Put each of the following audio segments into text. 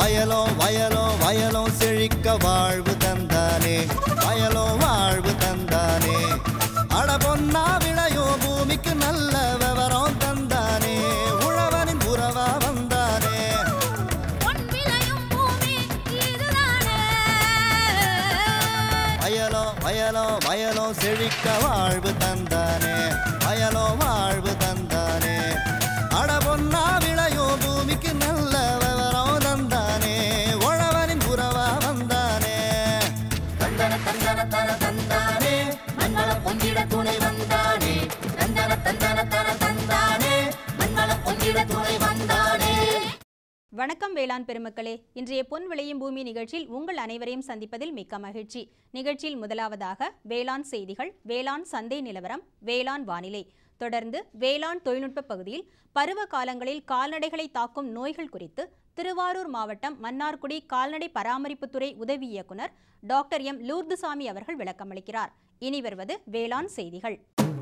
வயலோ வயலோ வயலோ செழிக்க வாழ்வு தந்தானே வயலோ வாழ்வு தந்தானே அட பொன்னா விளையோ பூமிக்கு நல்ல விவரம் தந்தானே உழவனின் உறவா வந்தானே பொன் விளையும் பூமி இதுதானே வயலோ வயலோ வயலோ செழிக்க வாழ்வு தந்தானே வயலோ வாழ்வு தந்தானே அட பொன்னா விளையோ பூமிக்கு நல்ல விவரம் தந்தானே உழவனின் உறவா வந்தானே தந்தன தந்தன தன தந்தானே மண்வள பொங்கிட துணை வந்தானே தந்தன தந்தன தன தந்தானே மண்வள பொங்கிட துணை வந்தானே வணக்கம் வேளாண் பெருமக்களே இன்றைய பொன் விளையும் பூமி நிகழ்ச்சியில் உங்கள் அனைவரையும் சந்திப்பதில் மிக்க மகிழ்ச்சி நிகழ்ச்சியில் முதலாவதாக வேளாண் செய்திகள் வேளாண் சந்தை நிலவரம் வேளாண் வானிலை தொடர்ந்து வேளாண் தொழில்நுட்ப பகுதியில் பருவ காலங்களில் கால்நடைகளை தாக்கும் நோய்கள் குறித்து திருவாரூர் மாவட்டம் மன்னார்குடி கால்நடை பராமரிப்புத்துறை உதவி இயக்குனர் டாக்டர் எம் லூர்துசாமி அவர்கள் விளக்கமளிக்கிறார் இனி வருவது வேளாண் செய்திகள்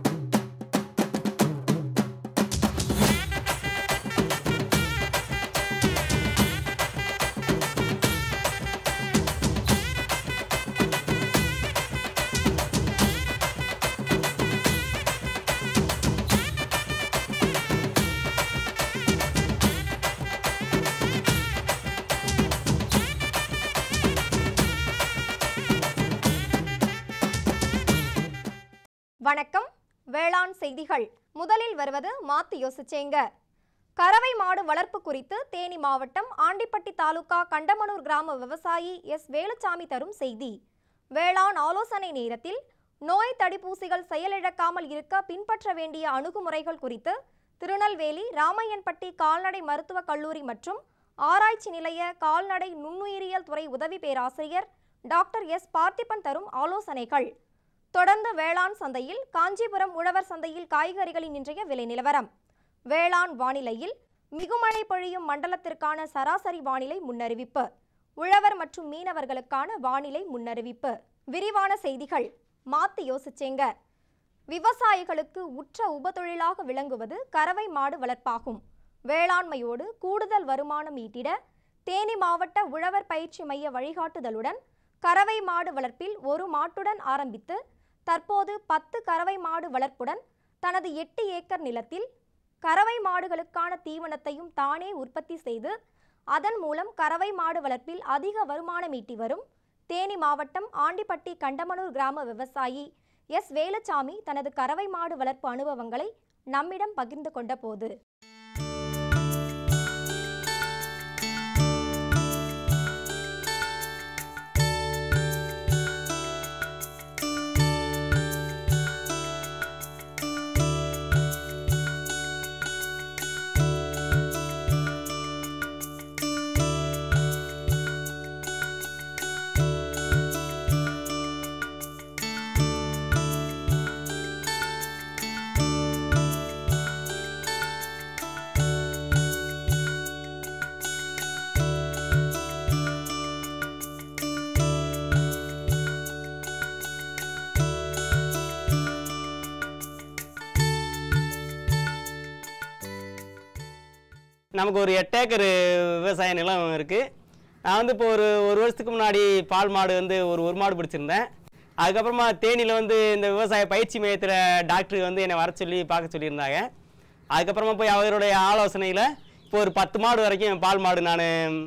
வணக்கம் வேளாண் செய்திகள் முதலில் வருவது மாத்து யோசிச்சேங்க கறவை மாடு வளர்ப்பு குறித்து தேனி மாவட்டம் ஆண்டிப்பட்டி தாலுகா கண்டமனூர் கிராம விவசாயி எஸ் வேலுச்சாமி தரும் செய்தி வேளாண் ஆலோசனை நேரத்தில் நோய் தடுப்பூசிகள் செயலிழக்காமல் இருக்க பின்பற்ற வேண்டிய அணுகுமுறைகள் குறித்து திருநெல்வேலி ராமையன்பட்டி கால்நடை மருத்துவக் கல்லூரி மற்றும் ஆராய்ச்சி நிலைய கால்நடை நுண்ணுயிரியல் துறை உதவி பேராசிரியர் டாக்டர் எஸ் பார்த்திபன் தரும் ஆலோசனைகள் தொடர்ந்து வேளாண் சந்தையில் காஞ்சிபுரம் உழவர் சந்தையில் காய்கறிகளின் இன்றைய விலை நிலவரம் வேளாண் வானிலையில் மிகுமழை பொழியும் மண்டலத்திற்கான சராசரி வானிலை முன்னறிவிப்பு உழவர் மற்றும் மீனவர்களுக்கான வானிலை முன்னறிவிப்பு விரிவான செய்திகள் மாத்து யோசிச்சேங்க விவசாயிகளுக்கு உற்ற உபதொழிலாக விளங்குவது கறவை மாடு வளர்ப்பாகும் வேளாண்மையோடு கூடுதல் வருமானம் ஈட்டிட தேனி மாவட்ட உழவர் பயிற்சி மைய வழிகாட்டுதலுடன் கறவை மாடு வளர்ப்பில் ஒரு மாட்டுடன் ஆரம்பித்து தற்போது பத்து கறவை மாடு வளர்ப்புடன் தனது எட்டு ஏக்கர் நிலத்தில் கறவை மாடுகளுக்கான தீவனத்தையும் தானே உற்பத்தி செய்து அதன் மூலம் கறவை மாடு வளர்ப்பில் அதிக வருமானம் ஈட்டி வரும் தேனி மாவட்டம் ஆண்டிப்பட்டி கண்டமனூர் கிராம விவசாயி எஸ் வேலுச்சாமி தனது கறவை மாடு வளர்ப்பு அனுபவங்களை நம்மிடம் பகிர்ந்து கொண்ட போது நமக்கு ஒரு எட்டு ஏக்கர் விவசாய நிலம் இருக்குது நான் வந்து இப்போ ஒரு ஒரு வருஷத்துக்கு முன்னாடி பால் மாடு வந்து ஒரு ஒரு மாடு பிடிச்சிருந்தேன் அதுக்கப்புறமா தேனியில் வந்து இந்த விவசாய பயிற்சி மையத்தில் டாக்டர் வந்து என்னை வர சொல்லி பார்க்க சொல்லியிருந்தாங்க அதுக்கப்புறமா போய் அவருடைய ஆலோசனையில் இப்போ ஒரு பத்து மாடு வரைக்கும் பால் மாடு நான்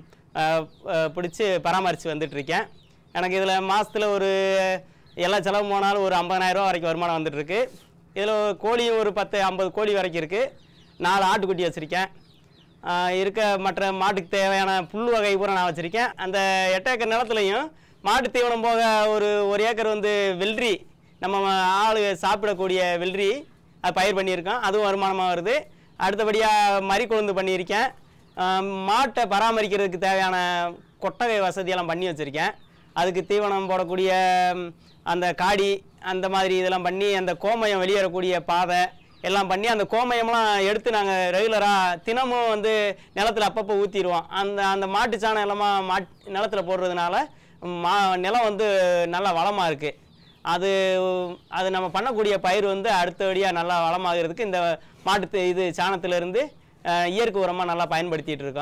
பிடிச்சி பராமரித்து வந்துட்டுருக்கேன் எனக்கு இதில் மாதத்தில் ஒரு எல்லா செலவு போனாலும் ஒரு 50000 ரூபா வரைக்கும் வருமானம் வந்துட்டுருக்கு இதில் கோழியும் ஒரு பத்து ஐம்பது கோழி வரைக்கும் இருக்குது நாலு ஆட்டுக்குட்டி வச்சுருக்கேன் ஆஹ் இருக்க மற்ற மாட்டுக்கு தேவையான புல் வகை பூரா நான் வச்சுருக்கேன் அந்த எட்டு ஏக்கர் நிலத்துலையும் மாட்டு தீவனம் போக ஒரு ஒரு ஏக்கர் வந்து வெள்ளரி நம்ம ஆளு சாப்பிடக்கூடிய வெள்ளரி அது பயிர் பண்ணியிருக்கோம் அதுவும் வருமானமாக வருது அடுத்தபடியாக மறி கொழுந்து பண்ணியிருக்கேன் ஆஹ் மாட்டை பராமரிக்கிறதுக்கு தேவையான கொட்டகை வசதியெல்லாம் பண்ணி வச்சுருக்கேன் அதுக்கு தீவனம் போடக்கூடிய ம், அந்த காடி அந்த மாதிரி இதெல்லாம் பண்ணி அந்த கோமயம் வெளியேறக்கூடிய பாதை எல்லாம் பண்ணி அந்த கோமயம்லாம் எடுத்து நாங்கள் ரெகுலராக தினமும் வந்து நிலத்துல அப்பப்போ ஊற்றிடுவோம் அந்த அந்த மாட்டு சாணம் எல்லாமா மாட் நிலத்துல போடுறதுனால மா நிலம் வந்து நல்லா வளமாக இருக்குது அது அது நம்ம பண்ணக்கூடிய பயிர் வந்து அடுத்தபடியாக நல்லா வளமாகிறதுக்கு இந்த மாட்டு தி- இது சாணத்திலிருந்து அஹ், இயற்கை உரமாக நல்லா பயன்படுத்திட்டு இருக்கோம்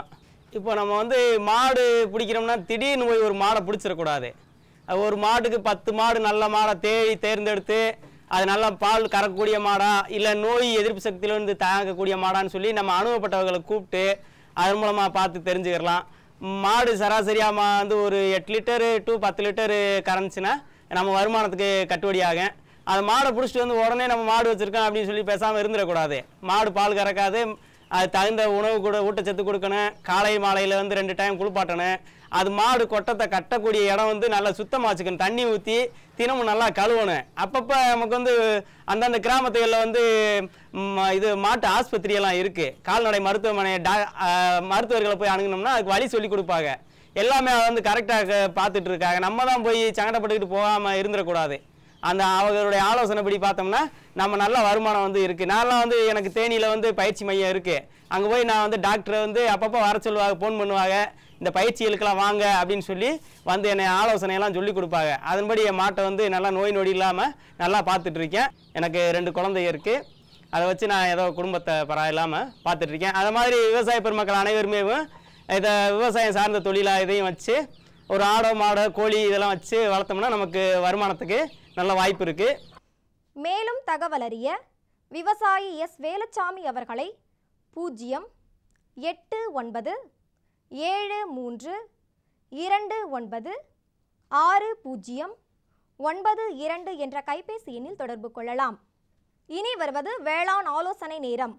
இப்போ நம்ம வந்து மாடு பிடிக்கிறோம்னா திடீர்னு போய் ஒரு மாடை பிடிச்சிடக்கூடாது அது ஒரு மாட்டுக்கு பத்து மாடு நல்ல மாடை தேடி தேர்ந்தெடுத்து அது நல்லா பால் கறக்கக்கூடிய மாடா இல்லை நோய் எதிர்ப்பு சக்தியிலேருந்து தாங்கக்கூடிய மாடான்னு சொல்லி நம்ம அனுபவப்பட்டவர்களை கூப்பிட்டு அதன் மூலமாக பார்த்து தெரிஞ்சுக்கிறலாம் மாடு சராசரியாக மா வந்து ஒரு எட்டு லிட்டரு டு பத்து லிட்டரு கறந்துச்சுன்னா நம்ம வருமானத்துக்கு கட்டுப்படியாகும் அது மாடை பிடிச்சிட்டு வந்து உடனே நம்ம மாடு வச்சுருக்கோம் அப்படின்னு சொல்லி பேசாமல் இருந்துடக்கூடாது மாடு பால் கறக்காது அது தகுந்த உணவு கூட ஊட்டச்சத்து கொடுக்கணும் காலை மாலையில் வந்து ரெண்டு டைம் குளிப்பாட்டணும் அது மாடு கொட்டத்தை கட்டக்கூடிய இடம் வந்து நல்லா சுத்தமாக வச்சுக்கணும் தண்ணி ஊற்றி தினமும் நல்லா கழுவணும் அப்பப்போ நமக்கு வந்து அந்தந்த கிராமத்துகளில் வந்து ம், இது மாட்டு ஆஸ்பத்திரி எல்லாம் இருக்குது கால்நடை மருத்துவமனை டா ஆ, மருத்துவர்களை போய் அணுகுனோம்னா அதுக்கு வழி சொல்லி கொடுப்பாங்க எல்லாமே அதை வந்து கரெக்டாக பார்த்துட்டு இருக்காங்க நம்ம தான் போய் சங்கடப்பட்டுக்கிட்டு போகாமல் இருந்துடக்கூடாது அந்த அவர்களுடைய ஆலோசனைப்படி பார்த்தோம்னா நம்ம நல்ல வருமானம் வந்து இருக்குது நான்லாம் வந்து எனக்கு தேனியில் வந்து பயிற்சி மையம் இருக்குது அங்கே போய் நான் வந்து டாக்டரை வந்து அப்பப்போ வர சொல்லுவாங்க ஃபோன் பண்ணுவாங்க இந்த பயிற்சிகளுக்கெல்லாம் வாங்க அப்படின்னு சொல்லி வந்து என்னை ஆலோசனையெல்லாம் சொல்லி கொடுப்பாங்க அதன்படி என் மாட்டை வந்து நல்லா நோய் நொடி இல்லாமல் நல்லா பார்த்துட்டு இருக்கேன் எனக்கு ரெண்டு குழந்தை இருக்குது அதை வச்சு நான் ஏதோ குடும்பத்தை பரவாயில்லாமல் பார்த்துட்டு இருக்கேன் அது மாதிரி விவசாய பெருமக்கள் அனைவருமே இதை விவசாயம் சார்ந்த தொழிலாக இதையும் வச்சு ஒரு ஆடோ மாடோ கோழி இதெல்லாம் வச்சு வளர்த்தோம்னா நமக்கு வருமானத்துக்கு நல்ல வாய்ப்பு இருக்குது மேலும் தகவல் அறிய விவசாயி எஸ் வேலுச்சாமி அவர்களை பூஜ்ஜியம் எட்டு ஒன்பது ஏழு மூன்று இரண்டு ஒன்பது ஆறு பூஜ்ஜியம் ஒன்பது இரண்டு என்ற கைபேசி எண்ணில் தொடர்பு கொள்ளலாம் இனி வருவது வேளாண் ஆலோசனை நேரம்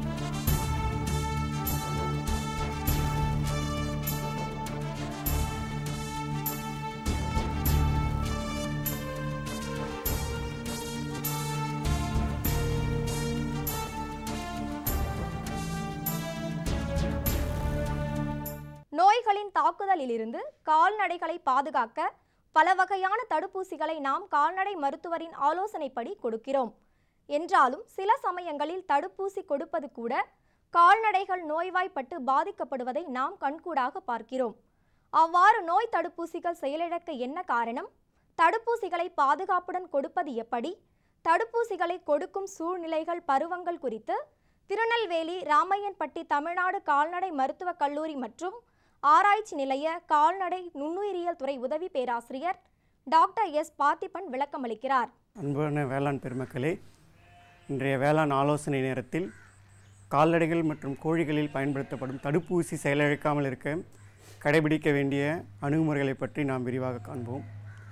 நோய்களின் தாக்குதலிலிருந்து கால்நடைகளை பாதுகாக்க பல வகையான தடுப்பூசிகளை நாம் கால்நடை மருத்துவரின் ஆலோசனைப்படி கொடுக்கிறோம் என்றாலும் சில சமயங்களில் தடுப்பூசி கொடுப்பது கூட கால்நடைகள் நோய்வாய்ப்பட்டு பாதிக்கப்படுவதை நாம் கண்கூடாக பார்க்கிறோம் அவ்வாறு நோய் தடுப்பூசிகள் செயலிழக்க என்ன காரணம் தடுப்பூசிகளை பாதுகாப்புடன் கொடுப்பது எப்படி தடுப்பூசிகளை கொடுக்கும் சூழ்நிலைகள் பருவங்கள் குறித்து திருநெல்வேலி ராமையன்பட்டி தமிழ்நாடு கால்நடை மருத்துவக் கல்லூரி மற்றும் ஆராய்ச்சி நிலைய கால்நடை நுண்ணுயிரியல் துறை உதவி பேராசிரியர் டாக்டர் எஸ் பார்த்திபன் விளக்கமளிக்கிறார் அன்பான வேளாண் பெருமக்களே இன்றைய வேளாண் ஆலோசனை நேரத்தில் கால்நடைகள் மற்றும் கோழிகளில் பயன்படுத்தப்படும் தடுப்பூசி செயலிழக்காமல் இருக்க கடைபிடிக்க வேண்டிய அணுகுமுறைகளை பற்றி நாம் விரிவாக காண்போம்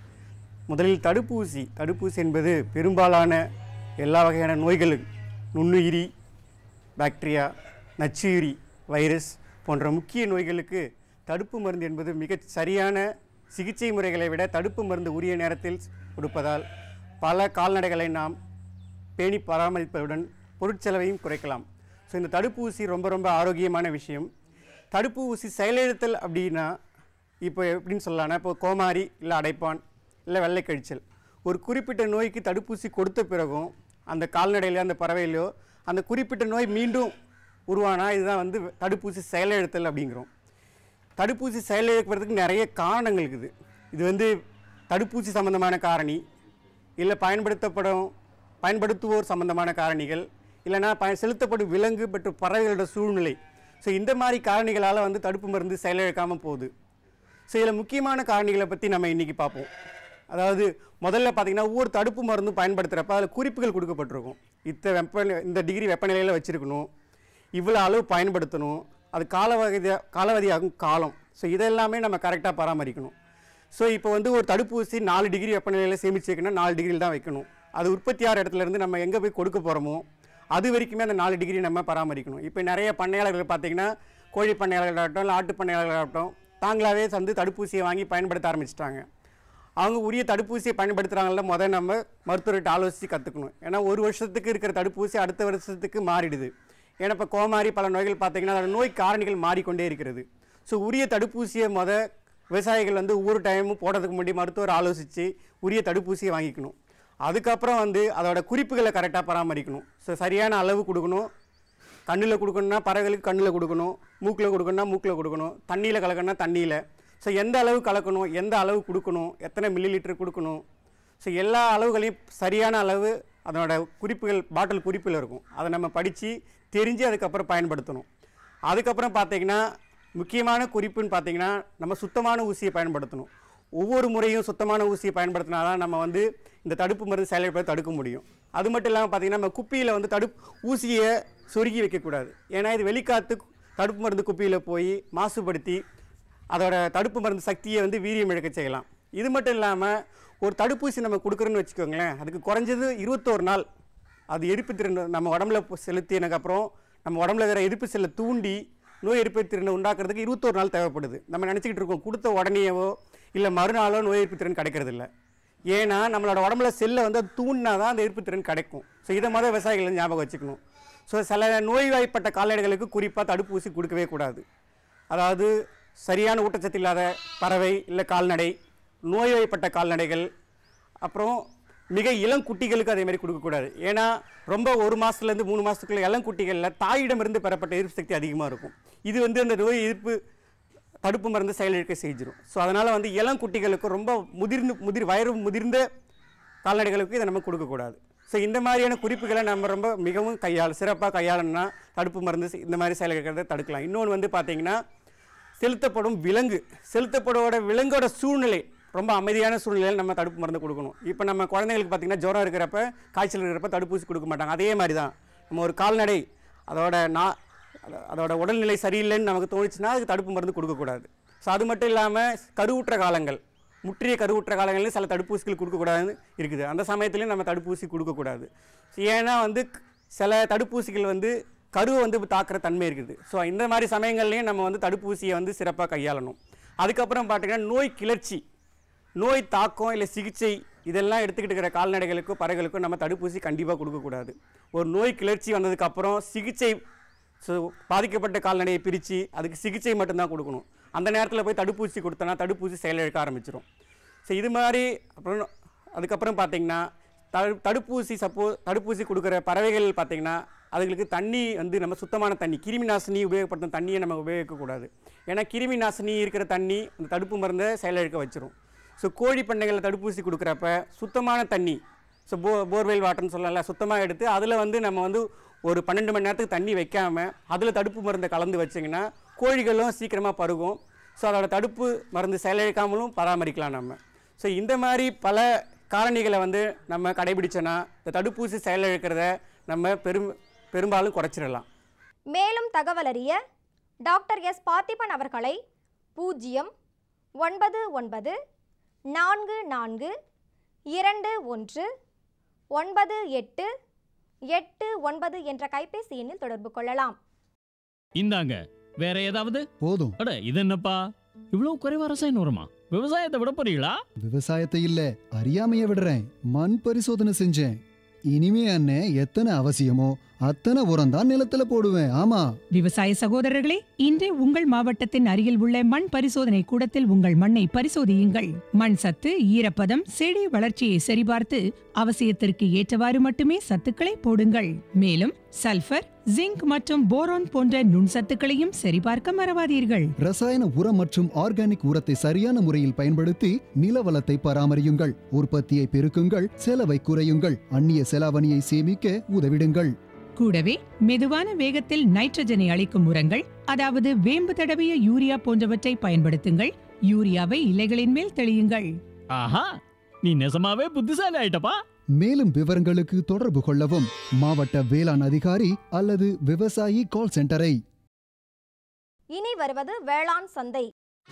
முதலில் தடுப்பூசி தடுப்பூசி என்பது பெரும்பாலான எல்லா வகையான நோய்களும் நுண்ணுயிரி பாக்டீரியா நச்சுயிரி வைரஸ் போன்ற முக்கிய நோய்களுக்கு தடுப்பு மருந்து என்பது மிகச் சரியான சிகிச்சை முறைகளை விட தடுப்பு மருந்து உரிய நேரத்தில் கொடுப்பதால் பல கால்நடைகளை நாம் பேணி பராமரிப்பதுடன் பொருட்செலவையும் குறைக்கலாம் ஸோ இந்த தடுப்பூசி ரொம்ப ரொம்ப ஆரோக்கியமான விஷயம் தடுப்பு ஊசி செயலிழத்தல் அப்படின்னா இப்போ எப்படின்னு சொல்லலாம்னா இப்போ கோமாரி இல்லை அடைப்பான் இல்லை வெள்ளை கழிச்சல் ஒரு குறிப்பிட்ட நோய்க்கு தடுப்பூசி கொடுத்த பிறகும் அந்த கால்நடையிலோ அந்த பறவையிலோ அந்த குறிப்பிட்ட நோய் மீண்டும் உருவானா இதுதான் வந்து தடுப்பூசி செயலிழத்தல் அப்படிங்கிறோம் தடுப்பூசி செயலிழக்கிறதுக்கு நிறைய காரணங்கள் இருக்குது இது வந்து தடுப்பூசி சம்பந்தமான காரணி இல்லை பயன்படுத்தப்படும் பயன்படுத்துவோர் சம்பந்தமான காரணிகள் இல்லைனா பய செலுத்தப்படும் விலங்கு மற்றும் பறவைகளோட சூழ்நிலை ஸோ இந்த மாதிரி காரணிகளால் வந்து தடுப்பு மருந்து செயலிழக்காமல் போகுது ஸோ இதில் முக்கியமான காரணிகளை பற்றி நம்ம இன்றைக்கி பார்ப்போம் அதாவது முதல்ல பார்த்தீங்கன்னா ஒவ்வொரு தடுப்பு மருந்தும் பயன்படுத்துகிறப்ப அதில் குறிப்புகள் கொடுக்கப்பட்டிருக்கும் இத்த வெப்ப இந்த டிகிரி வெப்பநிலையில் வச்சுருக்கணும் இவ்வளோ அளவு பயன்படுத்தணும் அது காலவதி காலவதியாகும் காலம் ஸோ இதெல்லாமே நம்ம கரெக்டாக பராமரிக்கணும் ஸோ இப்போ வந்து ஒரு தடுப்பூசி நாலு டிகிரி வெப்பநிலையில் சேமிச்சு வைக்கணும் நாலு டிகிரியில் தான் வைக்கணும் அது உற்பத்தி ஆகிற இடத்துல இருந்து நம்ம எங்கே போய் கொடுக்க போகிறோமோ அது வரைக்குமே அந்த நாலு டிகிரி நம்ம பராமரிக்கணும் இப்போ நிறைய பண்ணையாளர்கள் பார்த்தீங்கன்னா கோழி பண்ணையாளர்களாகட்டும் இல்லை ஆட்டு பண்ணையாளர்களாகட்டும் தாங்களாகவே வந்து தடுப்பூசியை வாங்கி பயன்படுத்த ஆரம்பிச்சிட்டாங்க அவங்க உரிய தடுப்பூசியை பயன்படுத்துகிறாங்கள முதல் நம்ம மருத்துவர்கிட்ட ஆலோசித்து கற்றுக்கணும் ஏன்னா ஒரு வருஷத்துக்கு இருக்கிற தடுப்பூசி அடுத்த வருஷத்துக்கு மாறிடுது ஏன்னா இப்போ கோமாரி பல நோய்கள் பார்த்தீங்கன்னா அதோட நோய் காரணிகள் மாறிக்கொண்டே இருக்கிறது ஸோ உரிய தடுப்பூசியை முத விவசாயிகள் வந்து ஒவ்வொரு டைமும் போடுறதுக்கு முன்னாடி மருத்துவர் ஆலோசித்து உரிய தடுப்பூசியை வாங்கிக்கணும் அதுக்கப்புறம் வந்து அதோட குறிப்புகளை கரெக்டாக பராமரிக்கணும் ஸோ சரியான அளவு கொடுக்கணும் கண்ணில் கொடுக்கணும்னா பறவைகளுக்கு கண்ணில் கொடுக்கணும் மூக்கில் கொடுக்கணும்னா மூக்கில் கொடுக்கணும் தண்ணியில் கலக்கணும்னா தண்ணியில் ஸோ எந்த அளவு கலக்கணும் எந்த அளவு கொடுக்கணும் எத்தனை மில்லி லிட்டர் கொடுக்கணும் ஸோ எல்லா அளவுகளையும் சரியான அளவு அதனோட குறிப்புகள் பாட்டில் குறிப்பில் இருக்கும் அதை நம்ம படித்து தெரிஞ்சு அதுக்கப்புறம் பயன்படுத்தணும் அதுக்கப்புறம் பார்த்தீங்கன்னா முக்கியமான குறிப்புன்னு பார்த்தீங்கன்னா நம்ம சுத்தமான ஊசியை பயன்படுத்தணும் ஒவ்வொரு முறையும் சுத்தமான ஊசியை பயன்படுத்தினா தான் நம்ம வந்து இந்த தடுப்பு மருந்து செயல்பட தடுக்க முடியும் அது மட்டும் இல்லாமல் பார்த்தீங்கன்னா நம்ம குப்பியில் வந்து தடுப்பு ஊசியை சொருகி வைக்கக்கூடாது ஏன்னா இது வெளிக்காத்து தடுப்பு மருந்து குப்பியில் போய் மாசுபடுத்தி அதோட தடுப்பு மருந்து சக்தியை வந்து வீரியம் இழக்க செய்யலாம் இது மட்டும் இல்லாமல் ஒரு தடுப்பூசி நம்ம கொடுக்குறோன்னு வச்சுக்கோங்களேன் அதுக்கு குறைஞ்சது இருபத்தோரு நாள் அது எதிர்ப்பு திறன் நம்ம உடம்புல பு- செலுத்தினதுக்கப்புறம் நம்ம உடம்புல வேற எதிர்ப்பு செல்லை தூண்டி நோய் எதிர்ப்பு திறனை உண்டாக்குறதுக்கு இருபத்தோரு நாள் தேவைப்படுது நம்ம நினச்சிக்கிட்டு இருக்கோம் கொடுத்த உடனேயோ இல்லை மறுநாளோ நோய் எதிர்ப்பு திறன் கிடைக்கிறது இல்ல ஏன்னா நம்மளோட உடம்புல செல்லை வந்து அது தூண்டினா தான் அந்த எதிர்ப்பு திறன் கிடைக்கும் ஸோ இதை மாதிரி விவசாயிகள் வந்து ஞாபகம் வச்சுக்கணும் ஸோ சில நோய்வாய்ப்பட்ட கால்நடைகளுக்கு குறிப்பாக தடுப்பூசி கொடுக்கவே கூடாது அதாவது சரியான ஊட்டச்சத்து இல்லாத பறவை இல்லை கால்நடை நோய்வாய்ப்பட்ட கால்நடைகள் அப்புறம் மிக இளம் குட்டிகளுக்கு அதே மாதிரி கொடுக்கக்கூடாது ஏன்னா ரொம்ப ஒரு மாதத்துலேருந்து மூணு மாதத்துக்குள்ள இளம் குட்டிகளில் தாயிடமிருந்து பெறப்பட்ட எதிர்ப்பு சக்தி அதிகமாக இருக்கும் இது வந்து அந்த நோய் எதிர்ப்பு தடுப்பு மருந்து செயலிழக்க செஞ்சிடும் ஸோ அதனால் வந்து இளம் குட்டிகளுக்கு ரொம்ப முதிர்ந்து முதிர் வயது முதிர்ந்த கால்நடைகளுக்கு இதை நம்ம கொடுக்கக்கூடாது ஸோ இந்த மாதிரியான குறிப்புகளை நம்ம ரொம்ப மிகவும் கையாள் சிறப்பாக கையாளணும்னா தடுப்பு மருந்து செ- இந்த மாதிரி செயல்கிறத தடுக்கலாம் இன்னொன்று வந்து பார்த்தீங்கன்னா செலுத்தப்படும் விலங்கு செலுத்தப்படோட விலங்கோட சூழ்நிலை ரொம்ப அமைதியான சூழ்நிலையில் நம்ம தடுப்பு மருந்து கொடுக்கணும் இப்போ நம்ம குழந்தைங்களுக்கு பார்த்தீங்கன்னா ஜுரம் இருக்கிறப்ப காய்ச்சல் இருக்கிறப்ப தடுப்பூசி கொடுக்க மாட்டாங்க அதே மாதிரி தான் நம்ம ஒரு கால்நடை அதோட நா அத- அதோட உடல்நிலை சரியில்லைன்னு நமக்கு தோணுச்சுன்னா அதுக்கு தடுப்பு மருந்து கொடுக்கக்கூடாது ஸோ அது மட்டும் இல்லாமல் கருவுற்ற காலங்கள் முற்றிய கருவுற்ற காலங்களில் சில தடுப்பூசிகள் கொடுக்கக்கூடாதுன்னு இருக்குது அந்த சமயத்துலையும் நம்ம தடுப்பூசி கொடுக்கக்கூடாது ஏன்னா வந்து க்- சில தடுப்பூசிகள் வந்து கருவை வந்து தாக்குற தன்மை இருக்குது ஸோ இந்த மாதிரி சமயங்கள்லையும் நம்ம வந்து தடுப்பூசியை வந்து சிறப்பாக கையாளணும் அதுக்கப்புறம் பார்த்தீங்கன்னா நோய் கிளர்ச்சி நோய் தாக்கம் இல்லை சிகிச்சை இதெல்லாம் எடுத்துக்கிட்டு இருக்கிற கால்நடைகளுக்கும் பறவைகளுக்கும் நம்ம தடுப்பூசி கண்டிப்பாக கொடுக்கக்கூடாது ஒரு நோய் கிளர்ச்சி வந்ததுக்கப்புறம் சிகிச்சை ஸோ பாதிக்கப்பட்ட கால்நடையை பிரித்து அதுக்கு சிகிச்சை மட்டும்தான் கொடுக்கணும் அந்த நேரத்தில் போய் தடுப்பூசி கொடுத்தோன்னா தடுப்பூசி செயலிழக்க ஆரம்பிச்சிடும் ஸோ இது மாதிரி அப்புறம் அதுக்கப்புறம் பார்த்தீங்கன்னா தடு தடுப்பூசி சப்போ தடுப்பூசி கொடுக்குற பறவைகள் பார்த்தீங்கன்னா அதுங்களுக்கு தண்ணி வந்து நம்ம சுத்தமான தண்ணி கிருமி நாசினி உபயோகப்படுத்தும் தண்ணியை நம்ம உபயோகிக்கக்கூடாது ஏன்னா கிருமி நாசினி இருக்கிற தண்ணி அந்த தடுப்பு மருந்தை செயலிழக்க வச்சிரும் ஸோ கோழி பண்ணைகளில் தடுப்பூசி கொடுக்குறப்ப சுத்தமான தண்ணி ஸோ போ போர்வெல் வாட்டர்னு சொல்லல சுத்தமாக எடுத்து அதில் வந்து நம்ம வந்து ஒரு பன்னெண்டு மணி நேரத்துக்கு தண்ணி வைக்காம அதில் தடுப்பு மருந்தை கலந்து வச்சிங்கன்னா கோழிகளும் சீக்கிரமாக பருகும் ஸோ அதோட தடுப்பு மருந்து செயலிழக்காமலும் பராமரிக்கலாம் நம்ம ஸோ இந்த மாதிரி பல காரணிகளை வந்து நம்ம கடைபிடிச்சோன்னா இந்த தடுப்பூசி செயலிழக்கிறத நம்ம பெரும் பெரும்பாலும் குறைச்சிடலாம் மேலும் தகவல் அறிய டாக்டர் எஸ் பார்த்திபன் அவர்களை பூஜ்ஜியம் ஒன்பது ஒன்பது நான்கு நான்கு இரண்டு ஒன்று ஒன்பது எட்டு எட்டு ஒன்பது என்ற கைபேசி எண்ணில் தொடர்பு கொள்ளலாம் இந்தாங்க வேற ஏதாவது போதும் அட இது என்னப்பா இவ்வளவு குறைவா ரசாயனம் வருமா விவசாயத்தை விட போறீங்களா விவசாயத்தை இல்ல அறியாமைய விடுறேன் மண் பரிசோதனை செஞ்சேன் இனிமே அண்ணே எத்தனை அவசியமோ அத்தனை உரம் தான் நிலத்துல போடுவேன் ஆமா விவசாய சகோதரர்களே இன்றே உங்கள் மாவட்டத்தின் அருகில் உள்ள மண் பரிசோதனை கூடத்தில் உங்கள் மண்ணை பரிசோதியுங்கள் மண் சத்து ஈரப்பதம் செடி வளர்ச்சியை சரிபார்த்து அவசியத்திற்கு ஏற்றவாறு மட்டுமே சத்துக்களை போடுங்கள் மேலும் சல்பர் ஜிங்க் மற்றும் போரான் போன்ற நுண்சத்துக்களையும் சரிபார்க்க மறவாதீர்கள் ரசாயன உரம் மற்றும் ஆர்கானிக் உரத்தை சரியான முறையில் பயன்படுத்தி நில வளத்தை பராமரியுங்கள் உற்பத்தியை பெருக்குங்கள் செலவை குறையுங்கள் அந்நிய செலாவணியை சேமிக்க உதவிடுங்கள் கூடவே மெதுவான வேகத்தில் நைட்ரஜனை அளிக்கும் உரங்கள் அதாவது வேம்பு தடவிய யூரியா போன்றவற்றை பயன்படுத்துங்கள் யூரியாவை இலைகளின் மேல் தெளியுங்கள் ஆஹா நீ நெசமாவே புத்திசாலி ஆயிட்டப்பா மேலும் விவரங்களுக்கு தொடர்பு கொள்ளவும் மாவட்ட வேளாண் அதிகாரி அல்லது விவசாயி கால் சென்டரை இனி வருவது வேளாண் சந்தை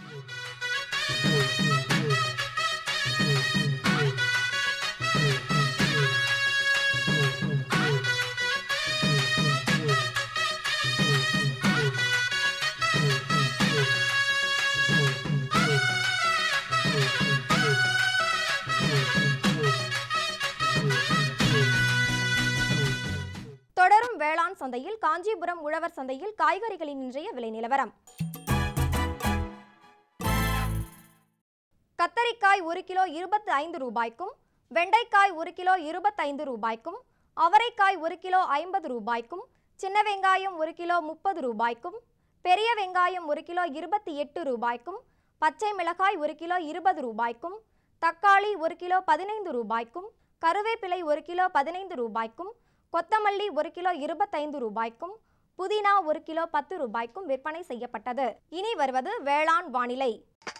தொடரும் வேளாண் சந்தையில் காஞ்சிபுரம் உழவர் சந்தையில் காய்கறிகளின் இன்றைய விலை நிலவரம் கத்தரிக்காய் ஒரு கிலோ இருபத்து ஐந்து ரூபாய்க்கும் வெண்டைக்காய் ஒரு கிலோ இருபத்தைந்து ரூபாய்க்கும் அவரைக்காய் ஒரு கிலோ ஐம்பது ரூபாய்க்கும் சின்ன வெங்காயம் ஒரு கிலோ முப்பது ரூபாய்க்கும் பெரிய வெங்காயம் ஒரு கிலோ இருபத்தி எட்டு ரூபாய்க்கும் பச்சை மிளகாய் ஒரு கிலோ இருபது ரூபாய்க்கும் தக்காளி ஒரு கிலோ பதினைந்து ரூபாய்க்கும் கருவேப்பிலை ஒரு கிலோ பதினைந்து ரூபாய்க்கும் கொத்தமல்லி ஒரு கிலோ இருபத்தைந்து ரூபாய்க்கும் புதினா ஒரு கிலோ பத்து ரூபாய்க்கும் விற்பனை செய்யப்பட்டது இனி வருவது வேளாண் வானிலை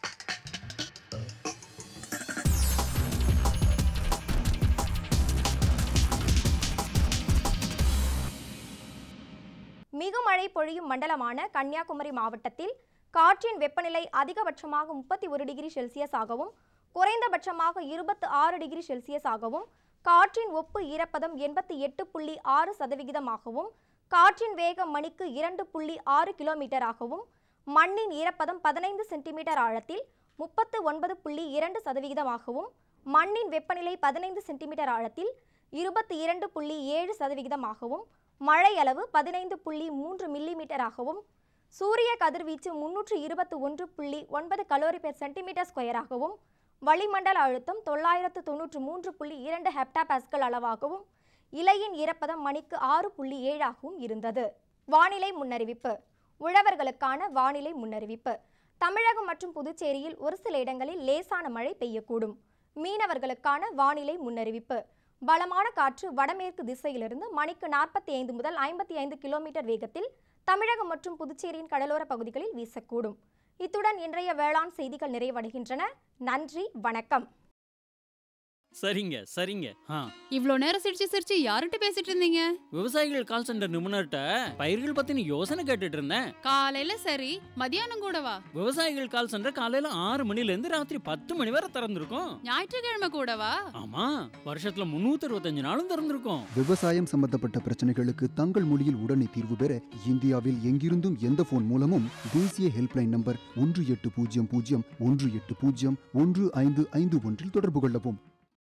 மிக மழை பொழியும் மண்டலமான கன்னியாகுமரி மாவட்டத்தில் காற்றின் வெப்பநிலை அதிகபட்சமாக முப்பத்தி ஒரு டிகிரி செல்சியஸ் ஆகவும் குறைந்தபட்சமாக இருபத்து ஆறு டிகிரி செல்சியஸ் ஆகவும் காற்றின் ஒப்பு ஈரப்பதம் எண்பத்தி எட்டு புள்ளி ஆறு சதவிகிதமாகவும் காற்றின் வேகம் மணிக்கு இரண்டு புள்ளி ஆறு கிலோமீட்டராகவும் மண்ணின் ஈரப்பதம் பதினைந்து சென்டிமீட்டர் ஆழத்தில் முப்பத்து ஒன்பது புள்ளி இரண்டு சதவிகிதமாகவும் மண்ணின் வெப்பநிலை பதினைந்து சென்டிமீட்டர் ஆழத்தில் இருபத்தி இரண்டு புள்ளி ஏழு சதவிகிதமாகவும் மழை அளவு பதினைந்து புள்ளி மூன்று மில்லிமீட்டராகவும் சூரிய கதிர்வீச்சு முன்னூற்று இருபத்து ஒன்று புள்ளி ஒன்பது கலோரி பெர் சென்டிமீட்டர் ஸ்கொயராகவும் வளிமண்டல அழுத்தம் தொள்ளாயிரத்து தொன்னூற்று மூன்று புள்ளி இரண்டு ஹெப்டா பாஸ்கல் அளவாகவும் இலையின் ஈரப்பதம் மணிக்கு ஆறு புள்ளி ஏழாகவும் இருந்தது வானிலை முன்னறிவிப்பு உழவர்களுக்கான வானிலை முன்னறிவிப்பு தமிழகம் மற்றும் புதுச்சேரியில் ஒரு சில இடங்களில் லேசான மழை பெய்யக்கூடும் மீனவர்களுக்கான வானிலை முன்னறிவிப்பு பலமான காற்று வடமேற்கு திசையிலிருந்து மணிக்கு நாற்பத்தி ஐந்து முதல் ஐம்பத்தி ஐந்து கிலோமீட்டர் வேகத்தில் தமிழகம் மற்றும் புதுச்சேரியின் கடலோர பகுதிகளில் வீசக்கூடும் இத்துடன் இன்றைய வேளாண் செய்திகள் நிறைவடைகின்றன நன்றி வணக்கம் சரிங்க சரிங்க ஆ இவ்ளோ நேரம் சிரிச்சு சிரிச்சு யார்கிட்ட பேசிட்டு இருந்தீங்க விவசாயிகள் கால் சென்டர் நிபுணர்கிட்ட பயிர்கள் பத்தின யோசனை கேட்டுட்டு இருந்தேன் காலையில சரி மதியானம் கூடவா விவசாயிகள் கால் சென்டர் காலையில ஆறு மணில இருந்து ராத்திரி பத்து மணி வரை திறந்திருக்கும் ஞாயிற்றுக்கிழமை கூடவா ஆமா வருஷத்துல முன்னூத்தி அறுபத்தஞ்சு நாளும் திறந்திருக்கும் விவசாயம் சம்பந்தப்பட்ட பிரச்சனைகளுக்கு தங்கள் மொழியில் உடனே தீர்வு பெற இந்தியாவில் எங்கிருந்தும் எந்த போன் மூலமும் தேசிய ஹெல்ப்லைன் நம்பர் ஒன்று எட்டு பூஜ்ஜியம் பூஜ்ஜியம் ஒன்று எட்டு பூஜ்ஜியம் ஒன்று ஐந்து ஐந்து ஒன்றில் தொடர்பு கொள்ளவும்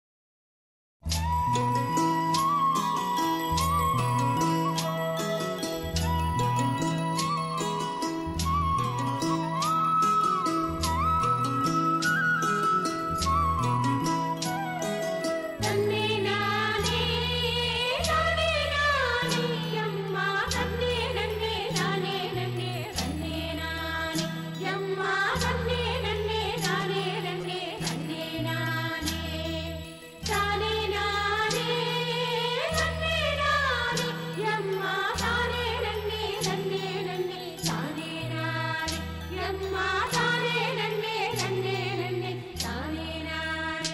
தன்னே நானே நானே நானே அம்மா தன்னே நன்னே நானே நன்னே தன்னே நானே அம்மா தன்னே நன்னே நானே நன்னே தன்னே நானே தானே நானே தன்னே நானே அம்மா தானே நன்னே தன்னே நன்னே தானே நானே அம்மா தானே நன்னே தன்னே நன்னே தானே நானே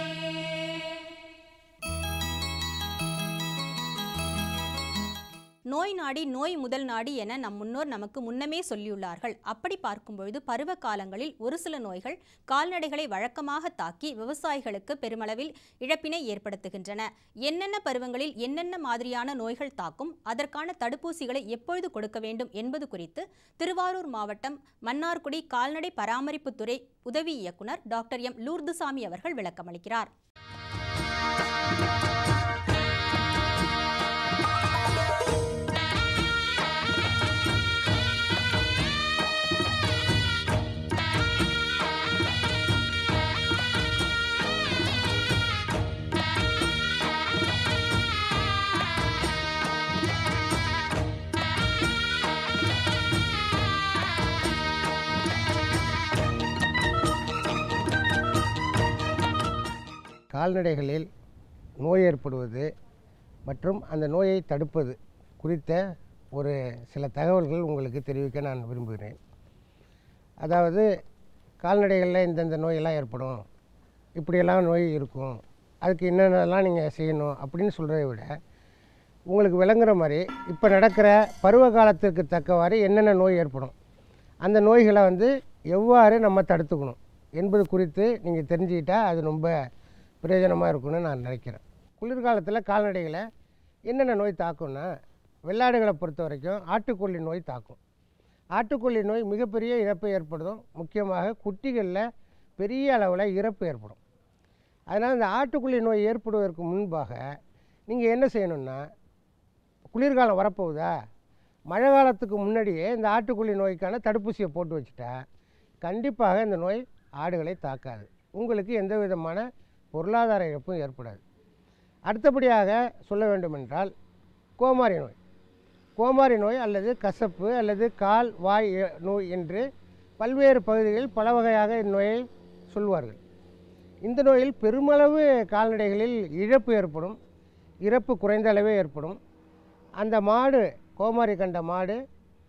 நோய் நாடி நோய் முதல் நாடி என நம் முன்னோர் நமக்கு முன்னமே சொல்லியுள்ளார்கள் அப்படி பார்க்கும்பொழுது பருவ காலங்களில் ஒரு சில நோய்கள் கால்நடைகளை வழக்கமாக தாக்கி விவசாயிகளுக்கு பெருமளவில் இழப்பினை ஏற்படுத்துகின்றன என்னென்ன பருவங்களில் என்னென்ன மாதிரியான நோய்கள் தாக்கும் அதற்கான தடுப்பூசிகளை எப்பொழுது கொடுக்க வேண்டும் என்பது குறித்து திருவாரூர் மாவட்டம் மன்னார்குடி கால்நடை பராமரிப்புத்துறை உதவி இயக்குனர் டாக்டர் எம் லூர்துசாமி அவர்கள் விளக்கமளிக்கிறார் கால்நடைகளில் நோய் ஏற்படுவது மற்றும் அந்த நோயை தடுப்பது குறித்த ஒரு சில தகவல்கள் உங்களுக்கு தெரிவிக்க நான் விரும்புகிறேன் அதாவது கால்நடைகளில் இந்தந்த நோயெல்லாம் ஏற்படும் இப்படியெல்லாம் நோய் இருக்கும் அதுக்கு என்னென்னலாம் நீங்கள் செய்யணும் அப்படின்னு சொல்கிறத விட உங்களுக்கு விளங்குற மாதிரி இப்போ நடக்கிற பருவ காலத்திற்கு தக்கவாறு என்னென்ன நோய் ஏற்படும் அந்த நோய்களை வந்து எவ்வாறு நம்ம தடுத்துக்கணும் என்பது குறித்து நீங்கள் தெரிஞ்சுக்கிட்டா அது ரொம்ப பிரயோஜனமாக இருக்கும்னு நான் நினைக்கிறேன் குளிர்காலத்தில் கால்நடைகளை என்னென்ன நோய் தாக்கும்னா வெள்ளாடுகளை பொறுத்த வரைக்கும் ஆட்டுக்கொல்லி நோய் தாக்கும் ஆட்டுக்கொல்லி நோய் மிகப்பெரிய இறப்பு ஏற்படுத்தும் முக்கியமாக குட்டிகளில் பெரிய அளவில் இறப்பு ஏற்படும் அதனால் இந்த ஆட்டுக்கொல்லி நோய் ஏற்படுவதற்கு முன்பாக நீங்கள் என்ன செய்யணும்னா குளிர்காலம் வரப்போகுதா மழை காலத்துக்கு முன்னாடியே இந்த ஆட்டுக்கொல்லி நோய்க்கான தடுப்பூசியை போட்டு வச்சுட்டா கண்டிப்பாக இந்த நோய் ஆடுகளை தாக்காது உங்களுக்கு எந்த விதமான பொருளாதார இழப்பும் ஏற்படாது அடுத்தபடியாக சொல்ல வேண்டுமென்றால் கோமாரி நோய் கோமாரி நோய் அல்லது கசப்பு அல்லது கால் வாய் எ- நோய் என்று பல்வேறு பகுதிகளில் பல வகையாக இந்நோயை சொல்வார்கள் இந்த நோயில் பெருமளவு கால்நடைகளில் இழப்பு ஏற்படும் இறப்பு குறைந்த அளவே ஏற்படும் அந்த மாடு கோமாரி கண்ட மாடு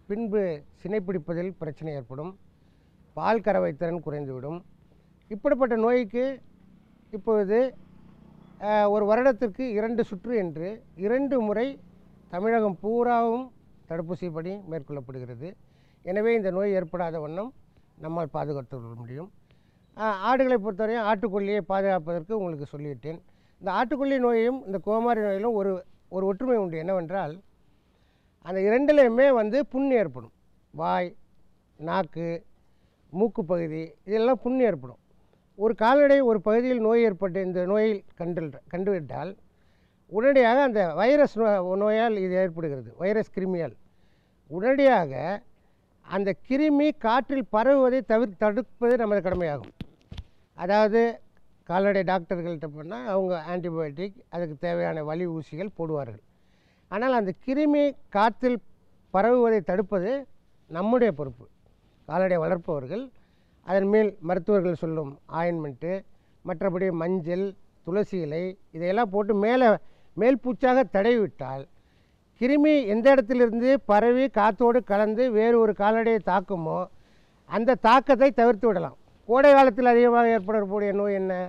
பின்பு சினைப்பிடிப்பதில் பிரச்சனை ஏற்படும் பால் கறவை திறன் குறைந்துவிடும் இப்படிப்பட்ட நோய்க்கு இப்பொழுது அஹ், ஒரு வருடத்திற்கு இரண்டு சுற்று என்று இரண்டு முறை தமிழகம் பூராவும் தடுப்பூசி பணி மேற்கொள்ளப்படுகிறது எனவே இந்த நோய் ஏற்படாத வண்ணம் நம்மால் பாதுகாத்து கொள்ள முடியும் அஹ், ஆடுகளை பொறுத்தவரையும் ஆட்டுக்கொல்லியை பாதுகாப்பதற்கு உங்களுக்கு சொல்லிவிட்டேன் இந்த ஆட்டுக்கொல்லி நோயையும் இந்த கோமாரி நோயிலும் ஒரு ஒரு ஒற்றுமை உண்டு என்னவென்றால் அந்த இரண்டுலையுமே வந்து புண் ஏற்படும் வாய் நாக்கு மூக்கு பகுதி இதெல்லாம் புண் ஏற்படும் ஒரு கால்நடை ஒரு பகுதியில் நோய் ஏற்பட்டு இந்த நோயில் கண்டு கண்டுவிட்டால் உடனடியாக அந்த வைரஸ் நோ- நோயால் இது ஏற்படுகிறது வைரஸ் கிருமியால் உடனடியாக அந்த கிருமி காற்றில் பரவுவதை தவிர தடுப்பது நமது கடமையாகும் அதாவது கால்நடை டாக்டர்கள்ட்ட போனால் அவங்க ஆன்டிபயோட்டிக் அதுக்கு தேவையான வலி ஊசிகள் போடுவார்கள் ஆனால் அந்த கிருமி காற்றில் பரவுவதை தடுப்பது நம்முடைய பொறுப்பு கால்நடை வளர்ப்பவர்கள் அதன் மேல் மருத்துவர்கள் சொல்லும் ஆயின்மெண்ட்டு மற்றபடி மஞ்சள் துளசி இலை இதையெல்லாம் போட்டு மேலே மேல் பூச்சாக தடவிவிட்டால் கிருமி எந்த இடத்திலிருந்து பரவி காற்றோடு கலந்து வேறு ஒரு கால்நடையை தாக்குமோ அந்த தாக்கத்தை தவிர்த்து விடலாம் கோடை காலத்தில் அதிகமாக ஏற்படக்கூடிய நோய் என்ன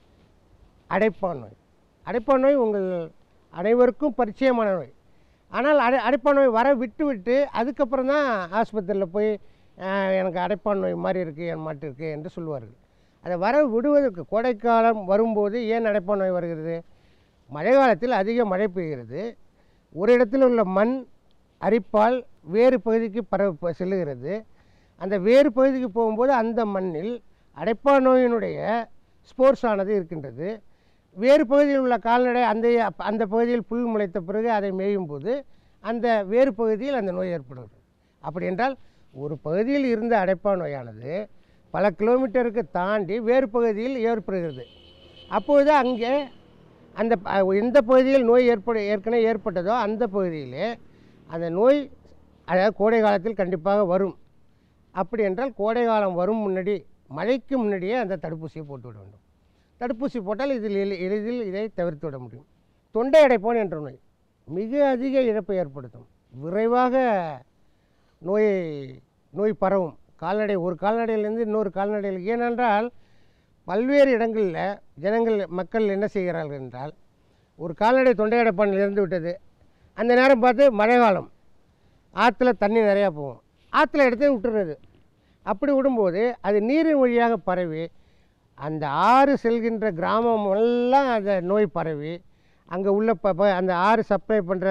அடைப்பான் நோய் அடைப்பான் நோய் உங்கள் அனைவருக்கும் பரிச்சயமான நோய் ஆனால் அடை அடைப்பான் நோய் வர விட்டு விட்டு அதுக்கப்புறம் தான் ஆஸ்பத்திரியில் போய் "ஆஹ், எனக்கு அடைப்பான் நோய் மாதிரி இருக்குது என் மாட்டு இருக்குது என்று சொல்லுவார்கள் அதை வர விடுவதற்கு கோடைக்காலம் வரும்போது ஏன் அடைப்பான் நோய் வருகிறது மழை காலத்தில் அதிக மழை பெய்கிறது ஒரு இடத்தில் உள்ள மண் அரிப்பால் வேறு பகுதிக்கு பரவ செல்லுகிறது அந்த வேறு பகுதிக்கு போகும்போது அந்த மண்ணில் அடைப்பான் நோயினுடைய ஸ்போர்ட்ஸ் ஆனது இருக்கின்றது வேறு பகுதியில் உள்ள கால்நடை அந்த அந்த பகுதியில் புல் முளைத்த பிறகு அதை மேயும் போது அந்த வேறு பகுதியில் அந்த நோய் ஏற்படுகிறது அப்படி என்றால் ஒரு பகுதியில் இருந்த அடைப்பான் நோயானது பல கிலோமீட்டருக்கு தாண்டி வேறு பகுதியில் ஏற்படுகிறது அப்பொழுது அங்கே அந்த ப- எந்த பகுதியில் நோய் ஏற்பட ஏற்கனவே ஏற்பட்டதோ அந்த பகுதியிலே அந்த நோய் அதாவது கோடை காலத்தில் கண்டிப்பாக வரும் அப்படி என்றால் கோடை காலம் வரும் முன்னாடி மழைக்கு முன்னாடியே அந்த தடுப்பூசியை போட்டு விட வேண்டும் தடுப்பூசி போட்டால் இதில் எளி- எளிதில் இதை தவிர்த்து விட முடியும் தொண்டை அடைப்பான் என்ற நோய் மிக அதிக இழப்பை ஏற்படுத்தும் விரைவாக நோயை நோய் பரவும் கால்நடை ஒரு கால்நடையிலேருந்து இன்னொரு கால்நடையில் ஏனென்றால் பல்வேறு இடங்களில் ஜனங்கள் மக்கள் என்ன செய்கிறார்கள் என்றால் ஒரு கால்நடை தொண்டை அடைப்பானில் இருந்து விட்டது அந்த நேரம் பார்த்து மழை காலம் ஆற்றுல தண்ணி நிறையா போகும் ஆற்றுல எடுத்து விட்டுறது அப்படி விடும்போது அது நீரின் வழியாக பரவி அந்த ஆறு செல்கின்ற கிராமம் எல்லாம் அந்த நோய் பரவி அங்கே உள்ள ப ப- அந்த ஆறு சப்ளை பண்ணுற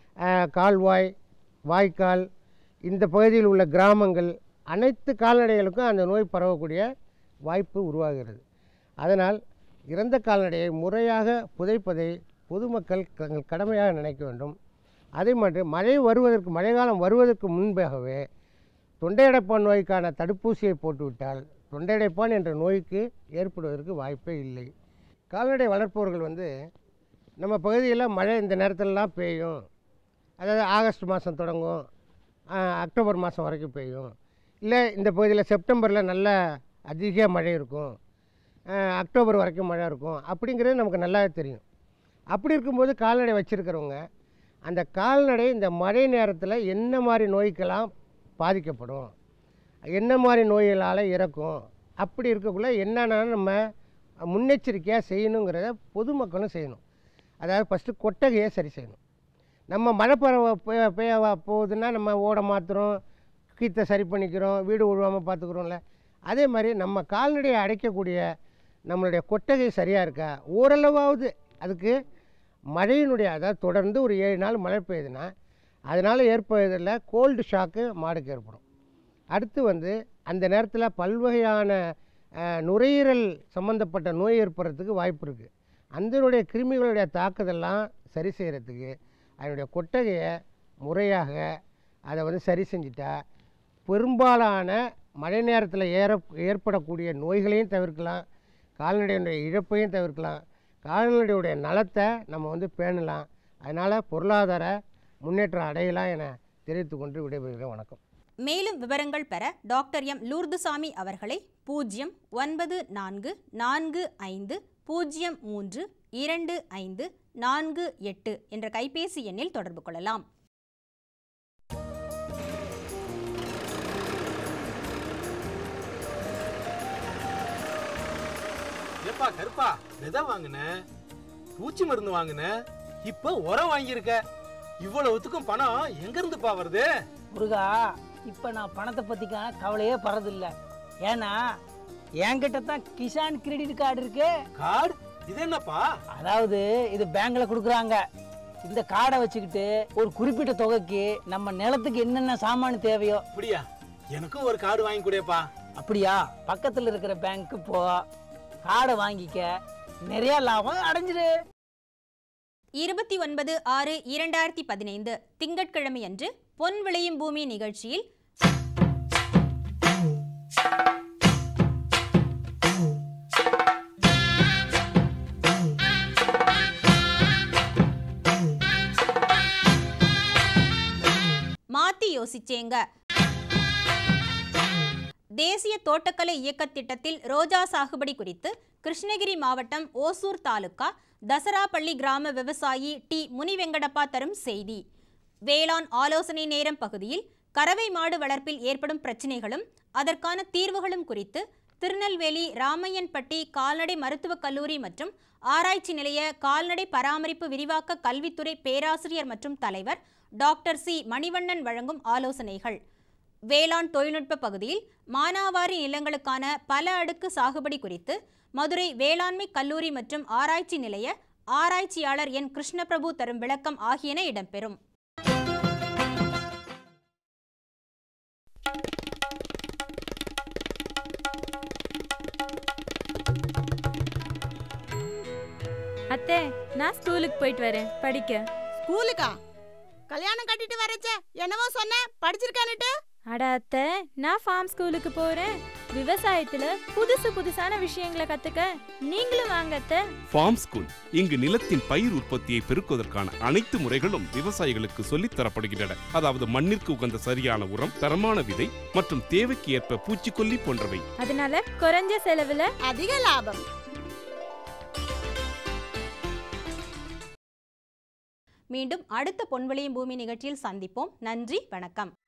கால்வாய் வாய்க்கால் இந்த பகுதியில் உள்ள கிராமங்கள் அனைத்து கால்நடைகளுக்கும் அந்த நோய் பரவக்கூடிய வாய்ப்பு உருவாகிறது அதனால் இறந்த கால்நடையை முறையாக புதைப்பதை பொதுமக்கள் தங்கள் கடமையாக நினைக்க வேண்டும் அதே மாதிரி மழை வருவதற்கு மழைக்காலம் வருவதற்கு முன்பாகவே தொண்டையடைப்பான் நோய்க்கான தடுப்பூசியை போட்டுவிட்டால் தொண்டையடைப்பான் என்ற நோய்க்கு ஏற்படுவதற்கு வாய்ப்பே இல்லை கால்நடை வளர்ப்பவர்கள் வந்து நம்ம பகுதியில் மழை இந்த நேரத்திலலாம் பெய்யும் அதாவது ஆகஸ்ட் மாதம் தொடங்கும் ஆ, அக்டோபர் மாதம் வரைக்கும் பெய்யும் இல்லை இந்த பகுதியில் செப்டம்பரில் நல்ல அதிக மழை இருக்கும் ஆ, அக்டோபர் வரைக்கும் மழை இருக்கும் அப்படிங்கிறது நமக்கு நல்லாவே தெரியும் அப்படி இருக்கும்போது கால்நடை வச்சுருக்கிறவங்க அந்த கால்நடை இந்த மழை நேரத்தில் என்ன மாதிரி நோய்க்கெல்லாம் பாதிக்கப்படும் என்ன மாதிரி நோய்களால் இறக்கும் அப்படி இருக்கக்குள்ள என்னென்ன நம்ம முன்னெச்சரிக்கையாக செய்யணுங்கிறத பொதுமக்களும் செய்யணும் அதாவது ஃபஸ்ட்டு கொட்டகையை சரி செய்யணும் நம்ம மழை பரவ பெய்ய பெய்ய போகுதுன்னா நம்ம ஓட மாற்றுறோம் கீத்தை சரி பண்ணிக்கிறோம் வீடு உழுவாமல் பார்த்துக்குறோம்ல அதே மாதிரி நம்ம கால்நடையை அடைக்கக்கூடிய நம்மளுடைய கொட்டகை சரியாக இருக்கா ஓரளவாவது அதுக்கு மழையினுடைய அதாவது தொடர்ந்து ஒரு ஏழு நாள் மழை பெய்யுதுன்னா அதனால் ஏற்படுறதில் கோல்டு ஷாக்கு மாடுக்கு ஏற்படும் அடுத்து வந்து அந்த நேரத்தில் பல்வகையான அஹ், நுரையீரல் சம்மந்தப்பட்ட நோய் ஏற்படுறதுக்கு வாய்ப்பு இருக்குது அதனுடைய கிருமிகளுடைய தாக்குதல்லாம் சரி செய்கிறதுக்கு அதனுடைய கொட்டகையை முறையாக அதை வந்து சரி செஞ்சுட்டா பெரும்பாலான மழை நேரத்தில் ஏற ஏற்படக்கூடிய நோய்களையும் தவிர்க்கலாம் கால்நடையினுடைய இழப்பையும் தவிர்க்கலாம் கால்நடையுடைய நலத்தை நம்ம வந்து பேணலாம் அதனால் பொருளாதார முன்னேற்றம் அடையலாம் என தெரிவித்துக் கொண்டு விடைபெறுகிறேன் வணக்கம் மேலும் விவரங்கள் பெற டாக்டர் எம் லூர்துசாமி அவர்களை பூஜ்ஜியம் ஒன்பது நான்கு நான்கு ஐந்து பூஜ்ஜியம் மூன்று இரண்டு ஐந்து நான்கு எட்டு என்ற கைபேசி எண்ணில் தொடர்பு கொள்ளலாம் ஏப்பா கருப்பா விதை வாங்கின பூச்சி மருந்து வாங்கின இப்ப உரம் வாங்கியிருக்க இவ்வளவுத்துக்கும் பணம் எங்க இருந்துப்பா வருது முருகா இப்போ நான் பணத்தை பற்றிக்கான கவலையே படுறதில்ல ஏன்னா என்கிட்ட தான் கிசான் கிரெடிட் கார்டு இருக்கு கார்டு இது என்னப்பா அதாவது இது பேங்க்ல கொடுக்குறாங்க இந்த கார்டை வச்சுக்கிட்டு ஒரு குறிப்பிட்ட தொகைக்கு நம்ம நிலத்துக்கு என்னென்ன சாமான் தேவையோ அப்படியா எனக்கும் ஒரு கார்டு வாங்கி கொடுப்பா அப்படியா பக்கத்தில் இருக்கிற பேங்க்கு போ கார்டை வாங்கிக்க நிறைய லாபம் அடைஞ்சிரு இருபத்தி ஒன்பது ஆறு இரண்டாயிரத்தி பதினைந்து திங்கட்கிழமை அன்று பொன் விளையும் பூமி நிகழ்ச்சியில் மாத்தி யோசிச்சேங்க தேசிய தோட்டக்கலை இயக்கத் திட்டத்தில் ரோஜா சாகுபடி குறித்து கிருஷ்ணகிரி மாவட்டம் ஓசூர் தாலுகா தசராப்பள்ளி கிராம விவசாயி டி முனிவெங்கடப்பா தரும் செய்தி வேளாண் ஆலோசனை நேரம் பகுதியில் கறவை மாடு வளர்ப்பில் ஏற்படும் பிரச்சினைகளும் அதற்கான தீர்வுகளும் குறித்து திருநெல்வேலி ராமையன்பட்டி கால்நடை மருத்துவக் கல்லூரி மற்றும் ஆராய்ச்சி நிலைய கால்நடை பராமரிப்பு விரிவாக்க கல்வித்துறை பேராசிரியர் மற்றும் தலைவர் டாக்டர் சி மணிவண்ணன் வழங்கும் ஆலோசனைகள் வேளாண் தொழில்நுட்ப பகுதியில் மானாவாரி நிலங்களுக்கான பல அடுக்கு சாகுபடி குறித்து மதுரை வேளாண்மை கல்லூரி மற்றும் ஆராய்ச்சி நிலைய ஆராய்ச்சியாளர் என் கிருஷ்ணபிரபு தரும் விளக்கம் ஆகியன இடம்பெறும் அத்தை நான் ஸ்கூலுக்கு போயிட்டு வரேன் படிக்க ஸ்கூலுக்கா கல்யாணம் கட்டிட்டு வரச்ச என்னவோ சொன்ன படிச்சிருக்கானுட்டு அட அத்தை நான் ஃபார்ம் ஸ்கூலுக்கு போறேன் விவசாயத்துல புதுசு புதுசான விஷயங்களை கத்துக்க நீங்களும் வாங்க அத்தை ஃபார்ம் ஸ்கூல் இங்கு நிலத்தின் பயிர் உற்பத்தியை பெருக்குவதற்கான அனைத்து முறைகளும் விவசாயிகளுக்கு சொல்லித் தரப்படுகின்றன அதாவது மண்ணிற்கு உகந்த சரியான உரம் தரமான விதை மற்றும் தேவைக்கு ஏற்ப பூச்சிக்கொல்லி போன்றவை அதனால குறைஞ்ச செலவுல அதிக லாபம் மீண்டும் அடுத்த பொன்விளையும் பூமி நிகழ்ச்சியில் சந்திப்போம் நன்றி வணக்கம்